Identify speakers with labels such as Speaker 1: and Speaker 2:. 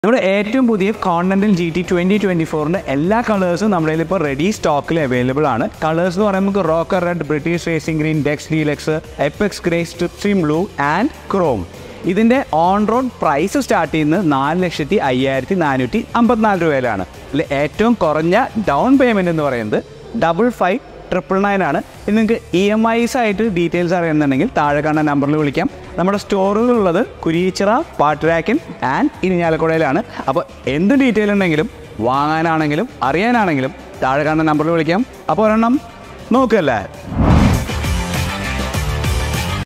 Speaker 1: നമ്മുടെ ഏറ്റവും പുതിയ കോണ്ടന്റിൽ ജി ടി ട്വന്റി ട്വന്റി ഫോറിന്റെ എല്ലാ കളേഴ്സും നമ്മുടെ ഇപ്പോൾ റെഡി സ്റ്റോക്കിൽ അവൈലബിൾ ആണ് കളേഴ്സ് എന്ന് പറയുമ്പോൾ നമുക്ക് rocker red British racing green ducks deluxe apex grey സ്ട്രിപ്സിം ബ്ലൂ ആൻഡ് ക്രോം ഇതിന്റെ ഓൺ റോഡ് പ്രൈസ് സ്റ്റാർട്ട് ചെയ്യുന്നത് നാല് ലക്ഷത്തി അയ്യായിരത്തി നാനൂറ്റി അമ്പത്തിനാല് രൂപയിലാണ് ഇതിൽ ഏറ്റവും കുറഞ്ഞ ഡൗൺ പേയ്മെന്റ് എന്ന് പറയുന്നത് ഡബിൾ ഫൈവ് ട്രിപ്പിൾ നയൻ ആണ് ഇത് നിങ്ങൾക്ക് ഇ എം ഐസ് ആയിട്ട് ഡീറ്റെയിൽസ് അറിയുന്നുണ്ടെങ്കിൽ താഴെ കാണുന്ന നമ്പറിൽ വിളിക്കാം നമ്മുടെ സ്റ്റോറുകളുള്ളത് കുരിച്ചിറ പാട്ടുരാക്കൻ ആൻഡ് ഇരിഞ്ഞാലക്കുടയിലാണ് അപ്പോൾ എന്ത് ഡീറ്റെയിൽ ഉണ്ടെങ്കിലും വാങ്ങാനാണെങ്കിലും അറിയാനാണെങ്കിലും താഴെ കാണുന്ന നമ്പറിൽ വിളിക്കാം അപ്പോൾ ഒരെണ്ണം നോക്കല്ലേ